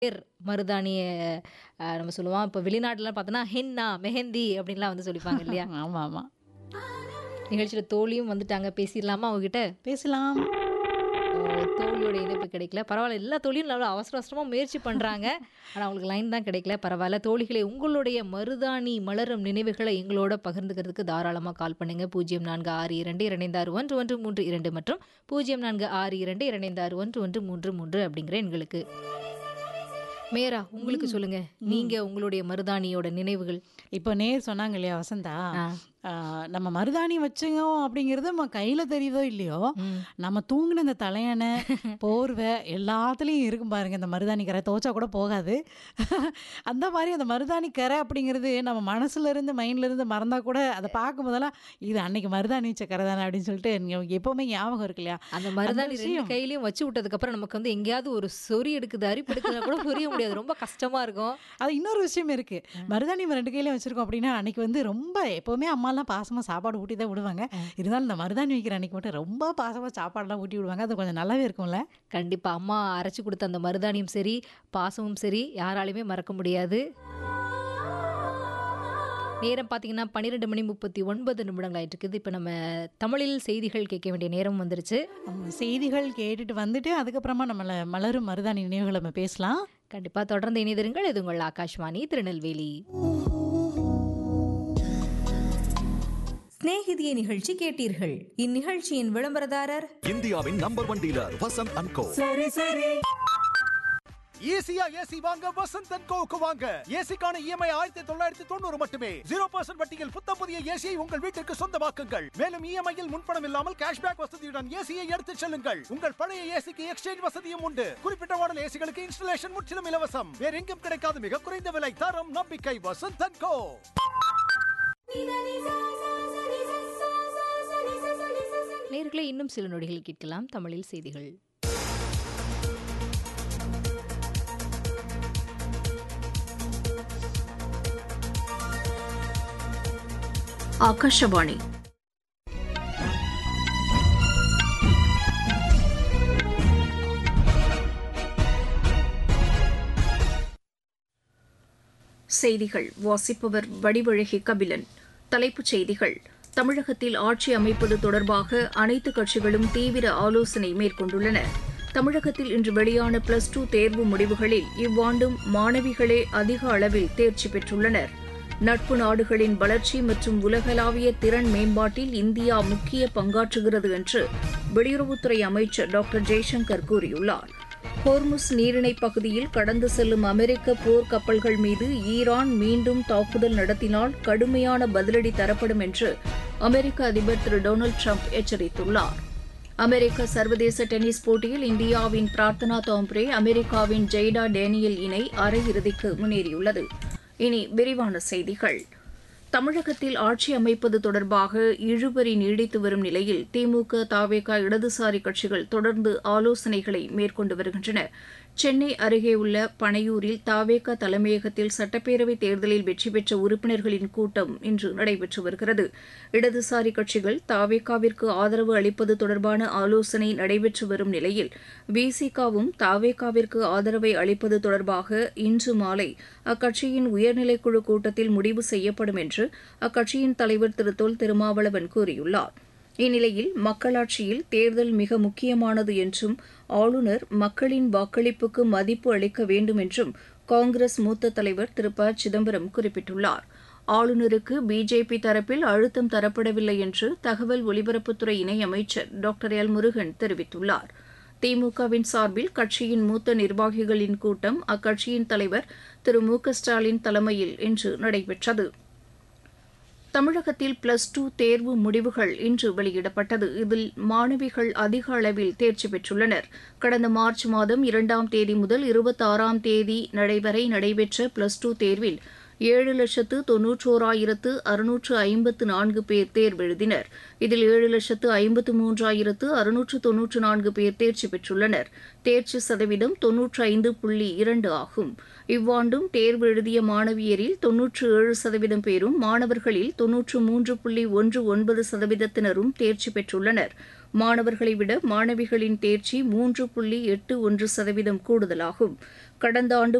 பேர் மருதாணிய அ நம்ம சொல்லுவோம். இப்ப வெளிநாட்டுலலாம் பார்த்தோன்னா, ஹென்னா, மெஹந்தி அப்படின்லாம் வந்து சொல்லிப்பாங்க இல்லையா? ஆமா, ஆமா. நிகழ்ச்சியில தோழியும் வந்துட்டாங்க. பேசிர்லாமா அவங்ககிட்ட? பேசலாம். ஓ! தோழியோட இணைப்பு கிடைக்கல. பரவால்ல. எல்லா தோழியும் நல்லா அவசர அவசரமா முயற்சி பண்றாங்க. ஆனா அவங்களுக்கு லைன் தான் கிடைக்கல. பரவால்ல. தோழிகளே உங்களுடைய மருதாணி மலரும் நினைவுகள எங்களோட பகிர்ந்துக்கிறதுக்கு தாராளமா கால் பண்ணுங்க. 0462256113 மற்றும் 0462256113 அப்படிங்கிற எண்களுக்கு. மேயரா உங்களுக்கு ம். சொல்லுங்க. ம். நீங்க உங்களுடைய மருதாணியோட நினைவுகள். இப்போ நேர் சொன்னாங்க இல்லையா வசந்தா, ஆ. ஆ நம்ம மருதாணி வச்சுங்கோம் அப்படிங்கிறது நம்ம கையில தெரியுதோ இல்லையோ, ம். நம்ம தூங்குன இந்த தலையணை, போர்வை எல்லாத்துலயும் இருக்கும் பாருங்க இந்த மருதாணி கரை. துவைச்சா கூட போகாது. அந்த மாரி அந்த மருதாணி கரை அப்படிங்கிறது நம்ம மனசுல இருந்து, மைண்ட்ல இருந்து மறந்தா கூட அத பார்க்கும்போதெல்லாம், இது அன்னைக்கு மருதாணி வச்ச கரை தானே அப்படின்னு சொல்லிட்டு நமக்கு எப்பவுமே ஞாபகம் இருக்கு இல்லையா? அந்த அந்த மருதாணி 2 விஷயம். கையிலயும் வச்சு விட்டதுக்கப்புறம் நமக்கு வந்து எங்கேயாவது ஒரு சொறி எடுக்குது, அரிப்பு எடுக்குதுன்னா கூட புரிய முடியாது. ரொம்ப கஷ்டமா இருக்கும். அது இன்னொரு விஷயம் இருக்கு. அ. மருதாணி நம்ம 2 கையிலயும் வச்சிருக்கோம் அப்படின்னா, அன்னைக்கு வந்து ரொம்ப எப்பவுமே அம்மாலாம் பாசமா சாப்பாடு ஊட்டி தான் விடுவாங்க. அ. இருந்தாலும் இந்த மருதாணி வைக்கிற அன்னைக்கு மட்டும் ரொம்ப பாசமா சாப்பாடுலாம் ஊட்டி விடுவாங்க. அது கொஞ்சம் நல்லாவே இருக்கும்ல? கண்டிப்பா. அம்மா அரைச்சு குடுத்த அந்த மருதாணியும் சரி, பாசமும் சரி, யாராலயுமே மறக்க முடியாது. நேரம் பார்த்தீங்கன்னா, 12 மணி 39 நிமிடங்கள் ஆயிட்டு இருக்குது. இப்ப நம்ம தமிழில் செய்திகள் கேட்க வேண்டிய நேரம் வந்துருச்சு. ஆமா. செய்திகள் கேட்டுட்டு வந்துட்டு, அதுக்கப்புறமா நம்மள மலரும் மருதாணி நினைவுகள நம்ம பேசலாம். கண்டிப்பா தொடர்ந்து இணைந்திருங்கள். இது உங்கள் ஆகாஷ்வாணி திருநெல்வேலி. சிநேகிதிய நிகழ்ச்சி கேட்டீர்கள். இந்நிகழ்ச்சியின் விளம்பரதாரர் இந்தியாவின் number one dealer Vasanth and co ஈஸியா ஏசி வாங்க வசந்த் அண்ட் கோவுக்கு வாங்க ஏசிக்கான இஎம்ஐ ஆயிரத்தி தொள்ளாயிரத்தி தொண்ணூறு மட்டுமே ஜீரோ பர்சன்ட் வட்டியில் புத்த புதிய ஏசியை உங்கள் வீட்டிற்கு சொந்தமாக்குங்கள் மேலும் இஎம்ஐயில் முன்பணம் இல்லாமல் கேஷ்பேக் வசதியுடன் ஏசியை எடுத்துச் செல்லுங்கள் உங்கள் பழைய ஏசிக்கு எக்ஸ்சேஞ்ச் வசதியும் உண்டு குறிப்பிட்ட மாடல் ஏசிகளுக்கு இன்ஸ்டலேஷன் முற்றிலும் இலவசம் வேற எங்கும் கிடைக்காத மிக குறைந்த விலை தரம் நம்பிக்கை வசந்த் அண்ட் கோ நேயர்களே இன்னும் சில நொடிகள் கேட்கலாம் தமிழில் செய்திகள். ಆಕಾಶವಾಣಿ செய்திகள் வாசிப்பவர் வடிவழகி கபிலன் தலைப்புச் செய்திகள் தமிழகத்தில் ஆட்சி அமைப்பது தொடர்பாக அனைத்து கட்சிகளும் தீவிர ஆலோசனை மேற்கொண்டுள்ளன தமிழகத்தில் இன்று வெளியான பிளஸ் டூ தேர்வு முடிவுகளில் இவ்வாண்டும் மாணவிகளே அதிக அளவில் தேர்ச்சி பெற்றுள்ளனர் நட்பு நாடுகளின் வளர்ச்சி மற்றும் உலகளாவிய திறன் மேம்பாட்டில் இந்தியா முக்கிய பங்காற்றுகிறது என்று வெளியுறவுத்துறை அமைச்சர் டாக்டர் ஜெய்சங்கர் கூறியுள்ளார் ஹோர்முஸ் நீரிணைப் பகுதியில் கடந்து செல்லும் அமெரிக்க போர் கப்பல்கள் மீது ஈரான் மீண்டும் தாக்குதல் நடத்தினால் கடுமையான பதிலடி தரப்படும் என்று அமெரிக்க அதிபர் திரு டொனால்டு ட்ரம்ப் எச்சரித்துள்ளார் அமெரிக்க சர்வதேச டென்னிஸ் போட்டியில் இந்தியாவின் பிரார்த்தனா தாம்ப்ரே அமெரிக்காவின் ஜெய்டா டேனியல் இணை அரையிறுதிக்கு முன்னேறியுள்ளது இனி விரிவான செய்திகள் தமிழகத்தில் ஆட்சி அமைப்பது தொடர்பாக இழுபறி நீடித்து வரும் நிலையில் திமுக தாவேக இடதுசாரி கட்சிகள் தொடர்ந்து ஆலோசனைகளை மேற்கொண்டு வருகின்றன சென்னை அருகே உள்ள பனையூரில் தாவேக தலைமையகத்தில் சட்டப்பேரவைத் தேர்தலில் வெற்றி பெற்ற உறுப்பினர்களின் கூட்டம் இன்று நடைபெற்று வருகிறது இடதுசாரி கட்சிகள் தாவேகாவிற்கு ஆதரவு அளிப்பது தொடர்பான ஆலோசனை நடைபெற்று வரும் நிலையில் விசிகாவும் தாவேகாவிற்கு ஆதரவை அளிப்பது தொடர்பாக இன்று மாலை அக்கட்சியின் உயர்நிலைக்குழு கூட்டத்தில் முடிவு செய்யப்படும் என்று அக்கட்சியின் தலைவர் திரு தொல் திருமாவளவன் கூறியுள்ளார் இந்நிலையில் மக்களாட்சியில் தேர்தல் மிக முக்கியமானது என்றும் ஆளுநர் மக்களின் வாக்களிப்புக்கு மதிப்பு அளிக்க வேண்டும் என்றும் காங்கிரஸ் மூத்த தலைவர் திரு ப சிதம்பரம் குறிப்பிட்டுள்ளார் ஆளுநருக்கு பிஜேபி தரப்பில் அழுத்தம் தரப்படவில்லை என்று தகவல் ஒலிபரப்புத்துறை இணையமைச்சர் டாக்டர் எல் முருகன் தெரிவித்துள்ளார் திமுகவின் சார்பில் கட்சியின் மூத்த நிர்வாகிகளின் கூட்டம் அக்கட்சியின் தலைவர் திரு மு க ஸ்டாலின் தலைமையில் இன்று நடைபெற்றது தமிழகத்தில் பிளஸ் டூ தேர்வு முடிவுகள் இன்று வெளியிடப்பட்டது இதில் மாணவிகள் அதிக அளவில் தேர்ச்சி பெற்றுள்ளனர் கடந்த மார்ச் மாதம் இரண்டாம் தேதி முதல் இருபத்தாறாம் தேதி வரை நடைபெற்ற பிளஸ் டூ தேர்வில் ஏழு லட்சத்து தொன்னூற்றோராயிரத்து அறுநூற்று ஐம்பத்து நான்கு பேர் தேர்வெழுதினர் இதில் ஏழு லட்சத்து ஐம்பத்து மூன்றாயிரத்து அறுநூற்று தொன்னூற்று நான்கு பேர் தேர்ச்சி பெற்றுள்ளனர் தேர்ச்சி சதவீதம் தொன்னூற்று ஐந்து புள்ளி இரண்டு ஆகும் இவ்வாண்டும் தேர்வு எழுதிய மாணவியரில் தொன்னூற்று ஏழு சதவீதம் பேரும் மாணவர்களில் தொன்னூற்று மூன்று புள்ளி ஒன்று ஒன்பது சதவீதத்தினரும் தேர்ச்சி பெற்றுள்ளனர் மாணவர்களை விட மாணவிகளின் தேர்ச்சி மூன்று புள்ளி எட்டு ஒன்று சதவீதம் கூடுதலாகும் கடந்த ஆண்டு